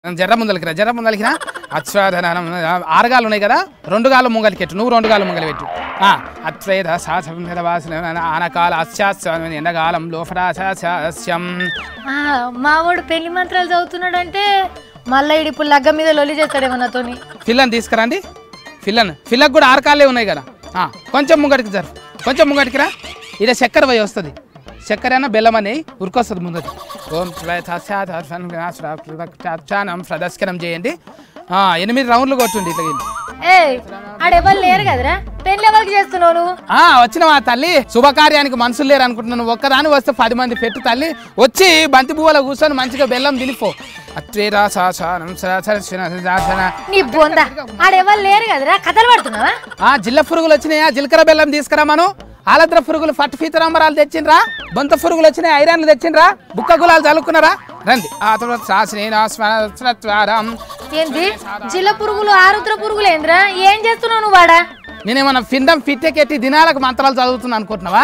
జర్ర ముందలకి రా జర్ర ముందలకి రా అశ్వాధనం ఆరుగాలు ఉన్నాయి కదా రెండు గాలు ముంగలికి పెట్టు నువ్వు రెండు గాలు ముంగలి పెట్టు ఆ, అత్వేద సాధన వాసన ఆనకాల అస్యాస్యం ఎండకాలం లోఫరాస్యం ఆ, మావాడు పెళ్లి మంత్రాలు చదువుతున్నాడంటే మళ్ళీ ఇడు ఇప్పుడు లగ్గ మీద లొలి చేస్తాడేమో నాతోని ఫిల్లని తీసుకురండి ఫిల్లను ఫిల్లకు కూడా ఆరు కాళ్ళే ఉన్నాయి కదా ఆ, కొంచెం ముంగటికి జరు కొంచెం ముంగటికి రా ఇదే చక్కెర పోయి వస్తుంది చక్కెర అయినా బెల్లం అని ఉరికొస్తుంది ముందటి ఓం ప్రదక్షిణం ప్రదక్షిణం చేయండి ఆ, ఎనిమిది రౌండ్లు కొట్టుండి ఇట్లా గిన్ని. ఏ ఆడెవరు లేరు కదరా పెళ్లి ఎవరికి చేస్తున్నావు నువ్వు ఆ వచ్చిన తల్లి శుభకార్యానికి మనుషులు లేరు అనుకుంటున్నాను ఒక్కదాని వస్తే పది మంది పెట్టు తల్లి వచ్చి బంతి పువ్వుల కూర్చొని మంచిగా బెల్లం తినిపో అత్వేరా శాసనం శాసన నీ బొంద ఆడెవరు లేరు కదరా కథలు పడుతున్నావా ఆ జిల్ల పురుగులు వచ్చినాయా జీలకర్ర బెల్లం తీసుకురామను ఆలద్ర పురుగులు ఫట్ ఫీతరాంబరాలు తెచ్చిండ్రా బొంత పురుగులు వచ్చినాయి ఐరన్లు తెచ్చిండ్రా బుక్క గులాలు చల్లుకున్నారా రండి ఆ తర్వాత శాసనేన స్మరత్వారం. ఏంది జిల్ల పురుగులు ఆరుద్ర పురుగులు ఏందిరా ఏం చేస్తున్నావు నువ్వు వాడా నేనేమన్నా ఫిందం ఫిట్టెకెట్టి దినాలకు మంత్రాలు చదువుతున్నా అనుకుంటున్నావా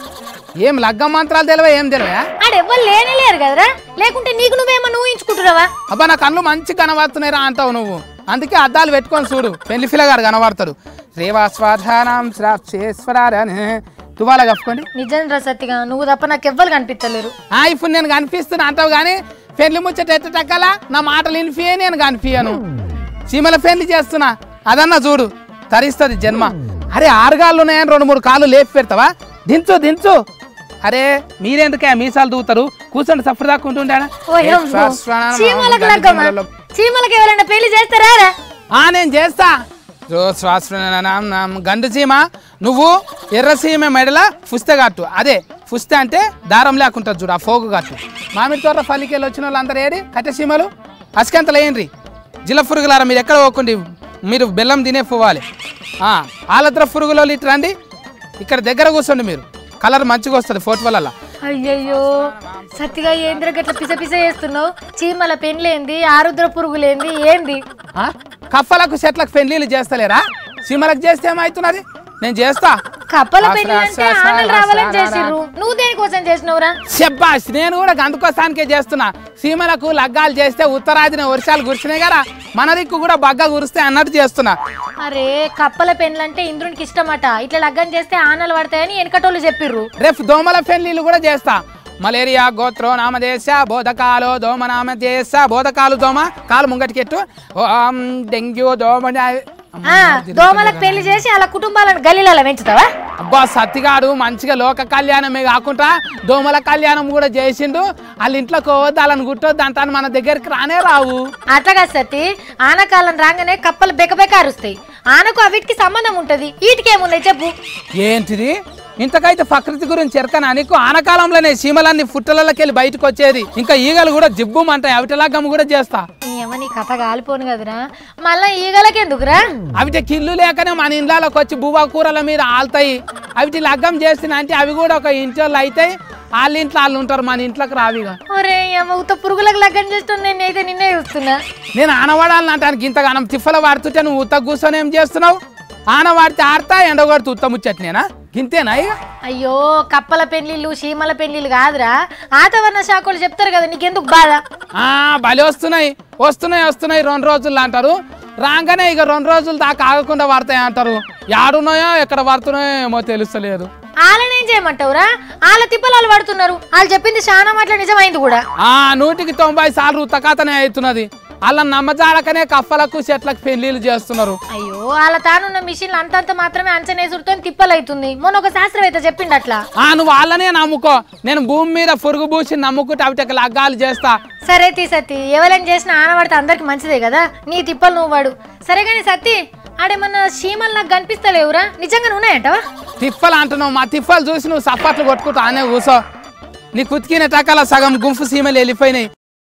ఏం లగ్గం మంత్రాలు తెలివా ఏం తెలివా ఆడెవ్వరు లేనే లేరు కదరా లేకుంటే నీకు నువ్వేమో ఊహించుకుంటున్నావా అబ్బా నా కళ్ళు మంచి కనబడుతున్నాయిరా అంటావు నువ్వు అందుకే అద్దాలు పెట్టుకొని చూడు పెళ్లి పిల్లగాడు కనబడతాడు రేవాస్వాధానం శ్రాప్సేశ్వరారని తువాల కప్పుకొని నిజం రా సత్తిగా నువ్వు తప్ప నాకు ఎవ్వరు కనిపించలేరు ఆ ఇప్పుడు నేను కనిపిస్తున్నా అంటావు కానీ పెళ్లి ముచ్చట ఎట్ట టక్కలా నా మాటలు వినిపియే నేను కనిపించను సీమల పెళ్లి చేస్తున్నా అదన్నా చూడు తరిస్తుంది జన్మ అరే ఆరు కాళ్ళు ఉన్నాయని రెండు మూడు కాళ్ళు లేపి పెడతావా దించు దించు అరే మీరెందుకే మీసాలు దూతారు కూర్చోండి సఫర్ దాకా ఉంటుండేనా? ఓ ఏ ఏం శ్వాస శ్వాస చీమలకు గంట లగ్గమా చీమలలో- చీమలకు ఎవరైనా పెళ్లి చేస్తారా రా? ఆ నేను చేస్తా రో శ్వాస నాం నాం గండు సీమ నువ్వు ఎర్ర సీమ మెడల ఫుస్తే కట్టు అదే ఫుస్తే అంటే దారం లేకుంటుంది చూడు ఆ ఫోగు కట్టు మామిడి తోట పల్లికెళ్ళి వచ్చిన వాళ్ళు అందరూ ఏడి కట్టె సీమలు అసికంతలు వేయండి జిల పురుగులారా మీరు ఎక్కడ పోకండి మీరు బెల్లం తినే పోవాలి ఆ, ఆలద్ర పురుగులో ఇటు రండి ఇక్కడ దగ్గర కూర్చోండి మీరు కలర్ మంచిగా వస్తుంది ఫోటోలలో అయ్యయ్యో సత్తిగా ఏంద్ర గట్ల పిస పిస చేస్తున్నావు చీమల పెండ్లేంది ఆరుద్ర పురుగులేంది ఏంది ఆ? కప్పలకు చెట్లకు పెళ్లిళ్ళు చేస్తలేరా సీమలకు చేస్తే ఏమవుతున్నది నేను చేస్తా కప్పల ఆసరా, పెళ్లి అంటే ఆసరా, ఆనలు రావాలని ఆసరా, చేసిర్రు నువ్వు దేనికోసం చేసినవురా శబ్బాష్ నేను కూడా గందుకోసానికే చేస్తున్నా సీమలకు లగ్గాలు చేస్తే ఉత్తరాదిన వర్షాలు కురిసినాయి కదా మన దిక్కు కూడా బగ్గ కురిస్తే అన్నట్టు చేస్తున్నా అరే కప్పల పెండ్లంటే ఇంద్రునికి ఇష్టమట ఇట్లా లగ్గం చేస్తే ఆనలు పడతాయని వెనకటోళ్ళు చెప్పిర్రు రేపు దోమల పెళ్లిళ్ళు కూడా చేస్తా మలేరియా గోత్రో నామదేశ బోధకాలు దోమ నామదేశ బోధకాలు దోమ కాలు ముంగటికెట్టు ఓం డెంగ్యూ దోమ ఆ దోమలకు పెళ్లి చేసి అలా కుటుంబాలను గలీలలో పెంచుతావా అబ్బా సత్తిగాడు మంచిగా లోక కళ్యాణమే కాకుండా దోమల కళ్యాణం కూడా చేసిండు వాళ్ళ ఇంట్లో కోవద్దు వాళ్ళని గుట్టొద్దు అంటాను మన దగ్గరికి రానే రావు అట్లాగా సత్తి ఆనకాలం రాగానే కప్పలు బెకబెక అరుస్తాయి ఆనకు అవిటికి సంబంధం ఉంటది వీటికేమున్నాయి చెప్పు ఏంటిది ఇంతకైతే ప్రకృతి గురించి ఎరకనా నీకు ఆనకాలంలోనే సీమలన్నీ ఫుట్టలకి వెళ్ళి బయటకు వచ్చేది ఇంకా ఈగలు కూడా జిబ్బుమంటాయి అవిటలాగమ్మ కూడా చేస్తా ఏమో నీ కథ కాలిపోను కదరా మళ్ళా ఈగలకి ఎందుకురా అవిటి కిల్లు లేకనే మన ఇండ్లలోకి వచ్చి బువ్వ కూరల మీద ఆల్తాయి అవిటి లగ్గం చేసిన అంటే అవి కూడా ఒక ఇంట్లో అవుతాయి వాళ్ళ ఇంట్లో వాళ్ళు ఉంటారు మన ఇంట్లోకి రావిగా ఒరే ఏమో ఉత్త పురుగులకు లగ్గం చేస్తుంది నేనైతే నిన్నే చూస్తున్నా నేను ఆనవాడాలని అంటానికి ఇంతగానం తిఫల వాడుతుంటే నువ్వు ఉత్త కూర్చొని ఏం చేస్తున్నావు ఆన వాడితే ఆడతా ఎండగొడితే ఉత్త ముచ్చట్నేనా గింతేనా ఇక అయ్యో కప్పల పెళ్లిళ్ళు చీమల పెళ్లిళ్ళు కాదురా ఆతవరణ శాఖలు చెప్తారు కదా నీకెందుకు బాధ ఆ బలి వస్తున్నాయి వస్తున్నాయి వస్తున్నాయి రెండు రోజులు అంటారు రాగానే ఇక రెండు రోజులు దాకా ఆగకుండా పడతాయి అంటారు యాడున్నాయో ఎక్కడ పడుతున్నాయో ఏమో తెలుస్తలేదు వాళ్ళనేం చేయమంటావురా వాళ్ళ తిప్పలాలు పడుతున్నారు వాళ్ళు చెప్పింది చాలా మాటలు నిజమైంది కూడా ఆ నూటికి తొంభై సార్లు ఉత్తకాతనే అవుతున్నది వాళ్ళ నమ్మజాలకనే కప్పలకు చెట్లకు పెళ్లిళ్ళు చేస్తున్నారు అయ్యో వాళ్ళ తానున్న మిషన్లు అంతంత మాత్రమే అంచనేసుడుతో తిప్పలైతుంది మొన్న ఒక శాస్త్రవేత్త చెప్పిండు అట్లా ఆ నువ్వు వాళ్ళనే నమ్ముకో నేను భూమి మీద పురుగు పూసి నమ్ముకుంటే అవిటకి లగ్గాలు చేస్తా సరే తీ సత్తి ఎవరైనా చేసిన ఆనవాడితే అందరికి మంచిదే కదా నీ తిప్పలు నువ్వు వాడు సరే కానీ సత్తి ఆడేమన్నా చీమలు నాకు కనిపిస్తలేవురా నిజంగా ఉన్నాయంటవా తిప్పలు అంటున్నావు మా తిప్పలు చూసి నువ్వు సప్పట్లు కొట్టుకుంటా అనే కూసో నీ కుతికిన టకాల సగం గుంపు సీమలు వెళ్ళిపోయినాయి